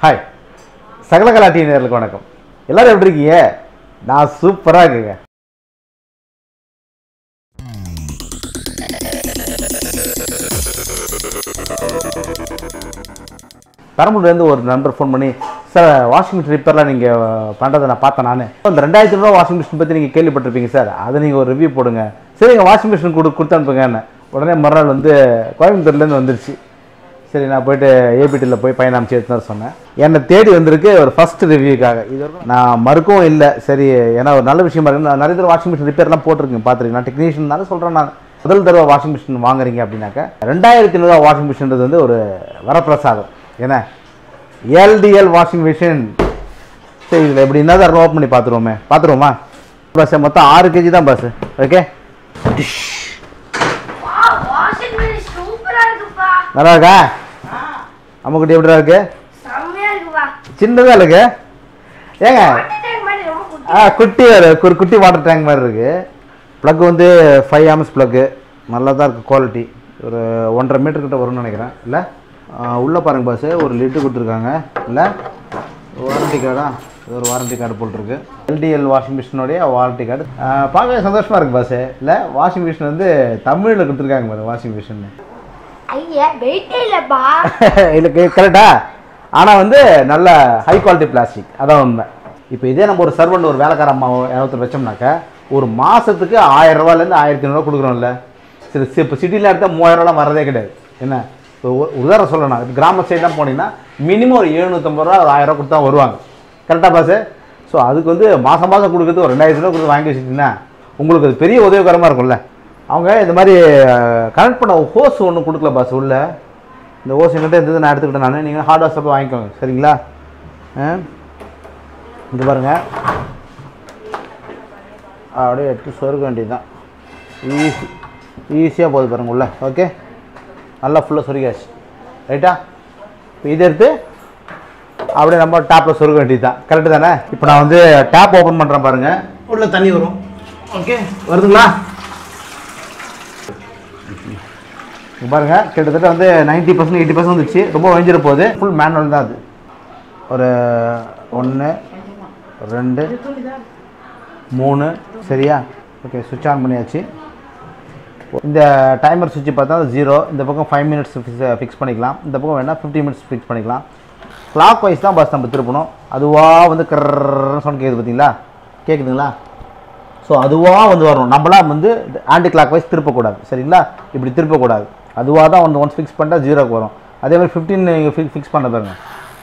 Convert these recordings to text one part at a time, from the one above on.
hi சகலகலா D நேர்களுக்கு வணக்கம் எல்லாரும் எப்படி இருக்கீங்க நான் சூப்பராக இருக்குங்க பெரம்பலூர்லேருந்து ஒரு நண்பர் ஃபோன் பண்ணி சார் வாஷிங் மிஷின் ரிப்பேர்லாம் நீங்கள் பண்ணுறதை நான் பார்த்தேன் நான் இந்த ரெண்டாயிரத்தி ரூபா வாஷிங் மிஷின் பற்றி நீங்கள் கேள்விப்பட்டிருப்பீங்க சார் அதை நீங்கள் ஒரு ரிவ்யூ போடுங்க சரிங்க வாஷிங் மிஷின் கொடு கொடுத்து அனுப்புங்கன்னு உடனே மறுநாள் வந்து கோயம்புத்தூர்லேருந்து வந்துருச்சு சரி நான் போயிட்டு ஏபிடியில் போய் பையன் அமைச்சு எடுத்துன்னு வர சொன்னேன் என்னை தேடி வந்திருக்கு ஒரு ஃபர்ஸ்ட் ரிவ்யூக்காக இது வரைக்கும் நான் மறுக்கவும் இல்லை சரி ஏன்னா ஒரு நல்ல விஷயமா இருக்கு நான் நிறைய தடவை வாஷிங் மிஷின் ரிப்பேர்லாம் போட்டிருக்கேன் பார்த்துருக்கேன் நான் டெக்னீஷியன் சொல்கிறேன் நான் முதல் தடவை வாஷிங் மிஷின் வாங்குறீங்க அப்படின்னாக்க ரெண்டாயிரத்தி ஐநூறுவா வாஷிங் மிஷின்றது வந்து ஒரு வரப்பிரசாதம் ஏன்னா எல்டிஎல் வாஷிங் மிஷின் சரி இதில் எப்படி என்ன தான் ஓப்பன் பண்ணி பார்த்துருவோமே பார்த்துருவோமா பஸ் மொத்தம் ஆறு கேஜி தான் பஸ் ஓகே வா வாஷிங் மிஷின் சூப்பரா இருக்குப்பா நல்லா இருக்கா அம்முக்குட்டி எப்படிடா இருக்கு செம்மையா இருக்குப்பா சின்னதாக இருக்கு ஏங்க வாட்டர் டேங்க் மாதிரி ரொம்ப குட்டி ஆ குட்டி ஒரு ஒரு குட்டி வாட்டர் டேங்க் மாதிரி இருக்கு ப்ளக் வந்து ஃபைவ் ஆம்ஸ் ப்ளக்கு நல்லா தான் இருக்குது குவாலிட்டி ஒரு ஒன்றரை மீட்டர் கிட்ட வரும்னு நினைக்கிறேன் இல்லை உள்ளே பாருங்க பாஸ் ஒரு லிட்டு கொடுத்துருக்காங்க இல்லை வாரண்டி கார்டா இது ஒரு வாரண்டி கார்டு போட்டிருக்கு எல்டிஎல் வாஷிங் மிஷினுடைய வாரண்டி கார்டு பார்க்கவே சந்தோஷமாக இருக்குது பாஸ் இல்லை வாஷிங் மிஷின் வந்து தமிழில் கொடுத்துருக்காங்க பாரு வாஷிங் மிஷின் ஐயா வெயிட்டே இல்லப்பா இல்லை கரெக்டா ஆனால் வந்து நல்ல ஹை குவாலிட்டி பிளாஸ்டிக் அதான் உண்மை இப்போ இதே நம்ம ஒரு சர்வெண்ட் ஒரு வேலைக்கார அம்மா யாராவது வச்சோம்னாக்கா ஒரு மாதத்துக்கு ஆயிரம் ரூபாயிலேருந்து ஆயிரத்தி ஐநூறுவா கொடுக்குறோம்ல சரி சி- இப்போ சிட்டியில் எடுத்தால் மூவாயிரம் ரூபாலாம் வரதே கிடையாது என்ன இப்போ ஒரு உதாரணம் சொல்லணும் இப்போ கிராம சைட்லாம் போனீங்கன்னா மினிமம் ஒரு எழுநூற்றம்பது ரூபா ஒரு ஆயிரம் ரூபா கொடுத்தா வருவாங்க கரெக்டாக பாஸு ஸோ அதுக்கு வந்து மாதம் மாதம் கொடுக்குறது ஒரு ரெண்டாயிரத்தி ரூபா கொடுத்து வாங்கி வச்சுட்டிங்கன்னா உங்களுக்கு அது பெரிய உதவிகரமாக இருக்கும்ல அவங்க இந்த மாதிரி கனெக்ட் பண்ண ஹோஸ் ஒன்று கொடுக்கல பாஸ் உள்ள இந்த ஓஸ் என்கிட்ட இருந்தது நான் எடுத்துக்கிட்டேன் நான் நீங்கள் ஹார்ட் வாஷ் போய் வாங்கிக்கோங்க சரிங்களா ஆ இங்கே பாருங்கள் அப்படியே எடுத்து சொருக வேண்டியது தான் ஈஸி ஈஸியாக போகுது பாருங்க உள்ள ஓகே நல்லா ஃபுல்லாக சொருகாச்சு ரைட்டா இப்போ இதை எடுத்து அப்படியே நம்ம டேப்பில் சொருக வேண்டியது தான் கரெக்டு தானே இப்போ நான் வந்து டேப் ஓப்பன் பண்ணுறேன் பாருங்கள் உள்ள தண்ணி வரும் ஓகே வருதுங்களா இங்க பாருங்க கிட்டத்தட்ட வந்து நைன்ட்டி பர்சன்ட் எயிட்டி பர்சன்ட் வந்துச்சு ரொம்ப வழிஞ்சிட போகுது ஃபுல் மேனுவல் தான் அது ஒரு ஒன்று ரெண்டு மூணு சரியா ஓகே சுவிட்ச் ஆன் பண்ணியாச்சு இந்த டைமர் சுவிட்ச் பார்த்தா ஜீரோ இந்த பக்கம் ஃபைவ் மினிட்ஸ் ஃபிக்ஸ் பண்ணிக்கலாம் இந்த பக்கம் வேணால் ஃபிஃப்டி மினிட்ஸ் ஃபிக்ஸ் பண்ணிக்கலாம் கிளாக் வைஸ் தான் பஸ் நம்ம திருப்பணும் அதுவாக வந்து கர்ன்னு சவுண்ட் கேட்குது பார்த்தீங்களா கேட்குதுங்களா ஸோ அதுவாக வந்து வரணும் நம்மளாம் வந்து ஆன்டி கிளாக் வைஸ் திருப்பக்கூடாது சரிங்களா இப்படி திருப்பக்கூடாது அதுவாக தான் வந்து ஒன்ஸ் ஃபிக்ஸ் பண்ணிட்டா ஜீரோக்கு வரும் அதே மாதிரி ஃபிஃப்டீன் நீங்கள் ஃபிக் ஃபிக்ஸ் பண்ண பாருங்க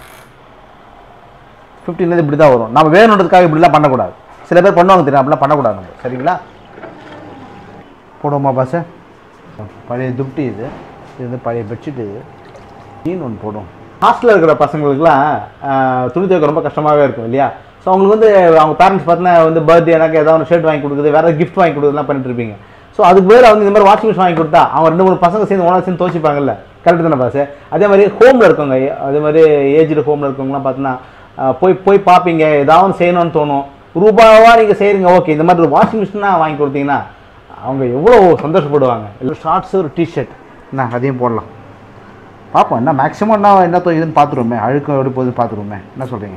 ஃபிஃப்டீன் இப்படி தான் வரும் நம்ம வேணுன்றதுக்காக இப்படிலாம் பண்ணக்கூடாது சில பேர் பண்ணுவாங்க தெரியும் அப்படிலாம் பண்ணக்கூடாது நம்ம சரிங்களா போடுவோமா பாஸ் பழைய துப்டி இது இது வந்து பழைய பெட்ஷீட் இது மீன் ஒன்று போடும் ஹாஸ்டலில் இருக்கிற பசங்களுக்குலாம் ஆஹ், துணி துவைக்க ரொம்ப கஷ்டமாகவே இருக்கும் இல்லையா ஸோ அவங்களுக்கு வந்து அவங்க பேரண்ட்ஸ் பார்த்தீங்கன்னா வந்து பர்த்டே எனக்கு ஏதாவது ஒரு ஷர்ட் வாங்கி கொடுக்குறது வேறு கிஃப்ட் வாங்கி கொடுக்குறதுலாம் பண்ணிட்டு இருப்பீங்க ஸோ அதுக்கு பேர் அவங்க இந்த மாதிரி வாஷிங் மிஷின் வாங்கி கொடுத்தா அவங்க ரெண்டு மூணு பசங்க சேர்ந்து ஒன்றா சேர்ந்து துவச்சிப்பாங்கல்ல கரெக்டு தானே பாஸ் அதே மாதிரி ஹோமில் இருக்கவங்க அதே மாதிரி ஏஜ்டு ஹோமில் இருக்கவங்கலாம் பார்த்தீங்கன்னா ஆஹ், போய் போய் பார்ப்பீங்க ஏதாவது செய்யணும்னு தோணும் ரூபாவா நீங்கள் செய்கிறீங்க ஓகே இந்த மாதிரி வாஷிங் மிஷினாக வாங்கி கொடுத்தீங்கன்னா அவங்க எவ்வளோ சந்தோஷப்படுவாங்க இல்லை ஷார்ட்ஸு ஒரு டிஷர்ட் என்ன அதையும் போடலாம் பார்ப்போம் என்ன மேக்ஸிமம் என்ன என்ன இதுன்னு பார்த்துருவோமே அழுக்கம் எப்படி போகுதுன்னு பார்த்துருவோமே என்ன சொல்கிறீங்க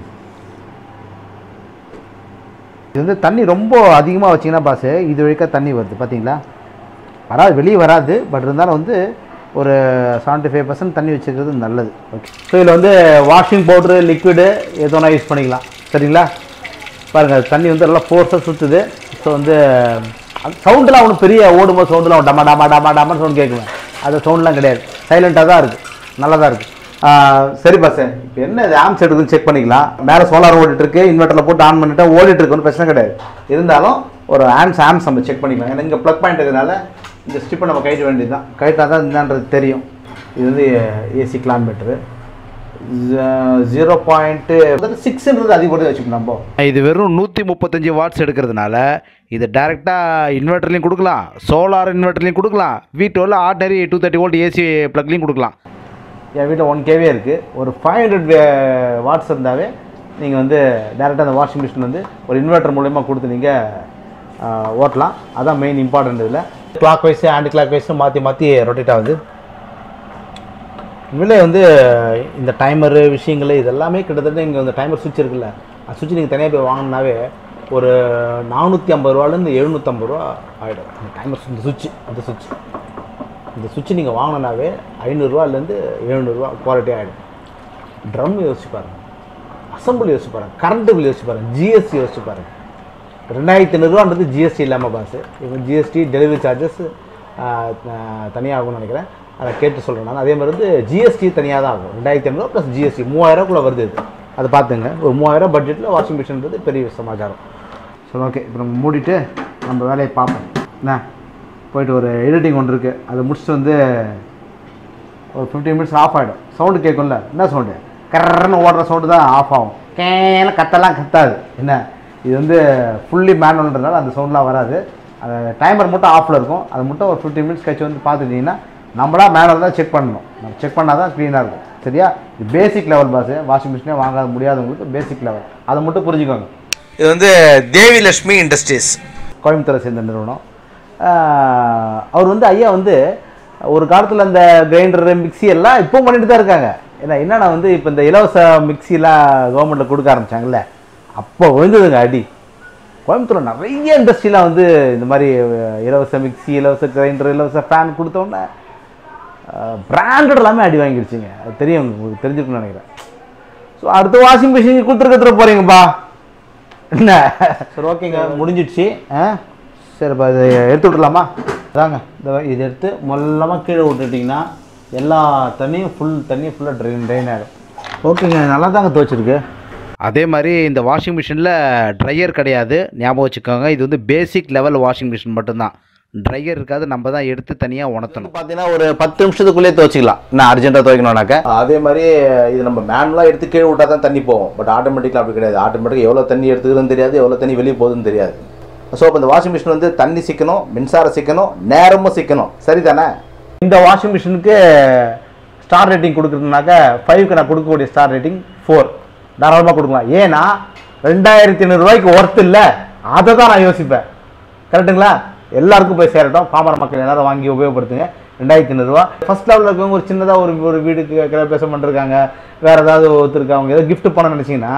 இது வந்து தண்ணி ரொம்ப அதிகமாக வச்சிங்கன்னா பாஸ் இது வழிக்கா தண்ணி வருது பார்த்தீங்களா வராது வெளியே வராது பட் இருந்தாலும் வந்து ஒரு செவன்ட்டி ஃபைவ் பர்சன்ட் தண்ணி வச்சுக்கிறது நல்லது ஓகே ஸோ இதில் வந்து வாஷிங் பவுட்ரு லிக்விடு எதுனா யூஸ் பண்ணிக்கலாம் சரிங்களா பாருங்கள் தண்ணி வந்து நல்லா ஃபோர்ஸாக சுற்றுது ஸோ வந்து சவுண்டெலாம் ஒன்றும் பெரிய ஓடும்போது சவுண்டெலாம் டமா டமா டமா டமான்னு சவுண்ட் கேட்குவேன் அது சவுண்ட்லாம் கிடையாது சைலண்ட்டாக தான் இருக்குது நல்லா தான் இருக்குது சரி பாஸ் இப்போ என்ன இது ஆம்ஸ் எடுக்குதுன்னு செக் பண்ணிக்கலாம் மேலே சோலார் ஓடிட்டு இருக்கு இன்வெர்ட்டரில் போட்டு ஆன் பண்ணிட்டா ஓடிட்டு இருக்கு ஒன்றும் பிரச்சனை கிடையாது இருந்தாலும் ஒரு ஆம்ஸ் ஆம்ஸ் நம்ம செக் பண்ணிக்கலாம் ஏன்னா இங்கே ப்ளக் பாயிண்ட் இருக்கிறதுனால இந்த ஸ்டிப்பை நம்ம கழட்ட வேண்டியது தான் கழட்டினா தான் என்னன்றது தெரியும் இது வந்து ஏசி கிளான் மீட்ரு ஜீரோ பாயிண்ட்டு சிக்ஸ்ன்றது அதிகப்படி வச்சுக்கணும் நம்ம இது வெறும் நூற்றி முப்பத்தஞ்சு வாட்ஸ் எடுக்கிறதுனால இது டேரெக்டாக இன்வெர்ட்டர்லையும் கொடுக்கலாம் சோலார் இன்வெர்ட்டர்லையும் கொடுக்கலாம் வீட்டோட ordinary two thirty volt AC ப்ளக்லையும் கொடுக்கலாம் என் வீட்டில் ஒன் கேவே இருக்குது ஒரு ஃபைவ் ஹண்ட்ரட் வாட்ஸ் இருந்தாவே நீங்கள் வந்து டேரெக்டாக அந்த வாஷிங் மிஷின் வந்து ஒரு இன்வெர்ட்டர் மூலயமா கொடுத்து நீங்கள் ஓட்டலாம் அதான் மெயின் இம்பார்ட்டன்ட் இதில் கிளாக் வைஸு ஆன்டி கிளாக் வைஸும் மாற்றி மாற்றி ரொட்டேட் ஆகுது உண்மையிலே வந்து இந்த டைமரு விஷயங்கள் இதெல்லாமே கிட்டத்தட்ட இங்கே இந்த டைமர் சுவிட்ச் இருக்குல்ல அந்த சுவிட்ச் நீங்கள் தனியாக போய் வாங்கினாவே ஒரு நானூற்றி ஐம்பது ரூபாலேருந்து எழுநூற்றம்பது ரூபா ஆகிடும் இந்த டைமர் இந்த சுவிட்ச் இந்த சுவிட்ச் இந்த சுவிட்ச் நீங்கள் வாங்கினாவே ஐநூறுரூவாலேருந்து எழுநூறுவா குவாலிட்டி ஆகிடும் ட்ரம் யோசிச்சு பாருங்க அசம்பிள் யோசிச்சு பாருங்க கரண்ட் பில் யோசிச்சு பாருங்க ஜிஎஸ்டி யோசிச்சு பாருங்க ரெண்டாயிரத்தி ஐநூறுரூவான்றது ஜிஎஸ்டி இல்லாமல் பாஸ் இவங்க ஜிஎஸ்டி டெலிவரி சார்ஜஸ் தனியாக ஆகும்னு நினைக்கிறேன் அதை கேட்டு சொல்கிறேன் நான் அதே மாதிரி வந்து ஜிஎஸ்டி தனியாக தான் ஆகும் ரெண்டாயிரத்தி ஐநூறுவா ப்ளஸ் ஜிஎஸ்டி மூவாயிரக்குள்ளே வருது இது அதை பார்த்துங்க ஒரு மூவாயிரம் பட்ஜெட்டில் வாஷிங் மிஷின்றது பெரிய சமாச்சாரம் சரி ஓகே இப்போ நம்ம மூடிட்டு நம்ம வேலையை பார்ப்போம் என்ன போயிட்டு ஒரு எடிட்டிங் ஒன்று இருக்குது அதை முடிச்சுட்டு வந்து ஒரு ஃபிஃப்டீன் மினிட்ஸ் ஆஃப் ஆகிடும் சவுண்டு கேட்கும்ல என்ன சவுண்டு கர்றன்னு ஓடுற சவுண்டு தான் ஆஃப் ஆகும் கேன கத்தெல்லாம் கத்தாது என்ன இது வந்து ஃபுல்லி மேனுவல்ன்றதால அந்த சவுண்ட்லாம் வராது அந்த டைமர் மட்டும் ஆஃபில் இருக்கும் அது மட்டும் ஒரு ஃபிஃப்டீன் மினிட்ஸ் கழிச்சு வந்து பார்த்துட்டிங்கன்னா நம்மளா மேனுவல் தான் செக் பண்ணணும் நம்ம செக் பண்ணால் தான் க்ளீனாக இருக்கும் சரியா இது பேசிக் லெவல் பாஸ் வாஷிங் மிஷினே வாங்க முடியாதவங்களுக்கு பேசிக் லெவல் அதை மட்டும் புரிஞ்சுக்கோங்க இது வந்து தேவி லட்சுமி இண்டஸ்ட்ரீஸ் கோயம்புத்தூரை சேர்ந்த நிறுவனம் ஆஹ் அவர் வந்து ஐயா வந்து ஒரு காலத்தில் அந்த கிரைண்டரு மிக்ஸி எல்லாம் இப்போ பண்ணிட்டு தான் இருக்காங்க ஏன்னா என்னன்னா வந்து இப்போ இந்த இலவச மிக்ஸிலாம் கவர்மெண்ட்டில் கொடுக்க ஆரம்பிச்சாங்கல்ல அப்போ விழுந்ததுங்க அடி கோயம்புத்தூரில் நிறைய இண்டஸ்ட்ரிலாம் வந்து இந்த மாதிரி அஹ், இலவச மிக்ஸி இலவச கிரைண்டர் இலவச ஃபேன் கொடுத்தோன்னே பிராண்டட் எல்லாமே அடி வாங்கிடுச்சுங்க அது தெரியும் உங்களுக்கு தெரிஞ்சுக்கணும்னு நினைக்கிறேன் ஸோ அடுத்த வாஷிங் மிஷின் கொடுத்துருக்கத்துல போகிறீங்கப்பா என்ன சரி ஓகேங்க முடிஞ்சிடுச்சு ஆ சரிப்பா இதை எடுத்து விட்றலாமா அதாங்க இந்த இதை எடுத்து மொல்லமாக கீழே விட்டுட்டிங்கன்னா எல்லா தண்ணியும் ஃபுல் தண்ணியும் ஃபுல்லாக ட்ரெயின் ட்ரெயின் ஆகிடும் ஓகேங்க நல்லா தாங்க துவச்சிருக்கு அதே மாதிரி இந்த வாஷிங் மிஷினில் ட்ரையர் கிடையாது ஞாபகம் வச்சுக்கோங்க இது வந்து பேசிக் லெவல் வாஷிங் மிஷின் மட்டும்தான் ட்ரையர் இருக்காது நம்ம தான் எடுத்து தனியாக உணர்த்தணும் பார்த்தீங்கன்னா ஒரு பத்து நிமிஷத்துக்குள்ளேயே துவச்சிக்கலாம் நான் அர்ஜென்ட்டாக துவைக்கணும்னாக்க அதே மாதிரி இது நம்ம மேனுவலாக எடுத்து கீழே விட்டால் தான் தண்ணி போகும் பட் ஆட்டோமேட்டிக்காக அப்படி கிடையாது ஆட்டோமேட்டிக்காக எவ்வளோ தண்ணி எடுத்துக்கிறதுன்னு தெரியாது எவ்வளோ தண்ணி வெளியே போகுதுன்னு தெரியாது ஸோ இப்போ இந்த வாஷிங் மிஷின் வந்து தண்ணி சிக்கணும் மின்சாரம் சிக்கணும் நேரமும் சிக்கணும் சரிதானே இந்த வாஷிங் மிஷினுக்கு ஸ்டார் ரேட்டிங் கொடுக்குறதுனாக்க ஃபைவ்க்கு நான் கொடுக்கக்கூடிய ஸ்டார் ரேட்டிங் ஃபோர் தாராளமாக கொடுக்கலாம் ஏன்னா ரெண்டாயிரத்தி ஐநூறுரூவாய்க்கு ஒர்த் இல்லை அதை தான் நான் யோசிப்பேன் கரெக்ட்டுங்களா எல்லாருக்கும் போய் சேரட்டும் பாமர மக்கள் எல்லாரும் வாங்கி உபயோகப்படுத்துங்க ரெண்டாயிரத்தி ஐநூறுரூவா ஃபர்ஸ்ட் லெவலில் இருக்கவங்க ஒரு சின்னதாக ஒரு ஒரு வீடுக்கு கிரகப்பிரசம் பண்ணிருக்காங்க வேறு ஏதாவது ஒருத்தருக்கு அவங்க ஏதோ gift பண்ண நினச்சிங்கன்னா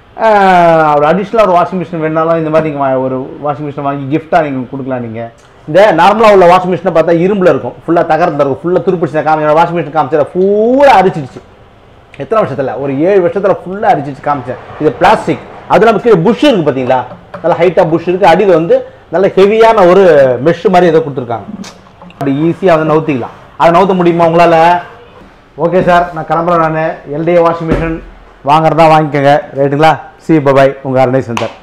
ஒரு அடிஷ்னலாக ஒரு வாஷிங் மிஷின் வேணாலும் இந்த மாதிரி நீங்கள் ஒரு வாஷிங் மிஷின் வாங்கி கிஃப்ட்டாக நீங்கள் கொடுக்கலாம் நீங்கள் இந்த நார்மலாக உள்ள வாஷிங் மிஷினை பார்த்தா இரும்பில் இருக்கும் ஃபுல்லாக தகர்ந்து இருக்கும் ஃபுல்லாக துருப்பிடிச்சு காமி வாஷிங் மிஷின் காமிச்சா ஃபுல்லாக அரிச்சிடுச்சு எத்தனை வருஷத்தில் ஒரு ஏழு வருஷத்தில் ஃபுல்லாக அரிச்சிச்சு காமிச்சேன் இது பிளாஸ்டிக் அது நம்ம கீழே புஷ் இருக்குது பார்த்தீங்களா நல்ல ஹைட்டாக புஷ் இருக்குது அடியில் வந்து நல்ல ஹெவியான ஒரு மெஷ் மாதிரி ஏதோ கொடுத்துருக்காங்க அப்படி ஈஸியாக வந்து நவுத்திக்கலாம் அதை நவுத்த முடியுமா உங்களால் ஓகே சார் நான் கிளம்புறேன் நான் எல்டிஏ வாஷிங் மிஷின் வாங்குறதா வாங்கிக்கோங்க ரைட்டுங்களா சி பபாய் உங்கள் அருணை சந்தர்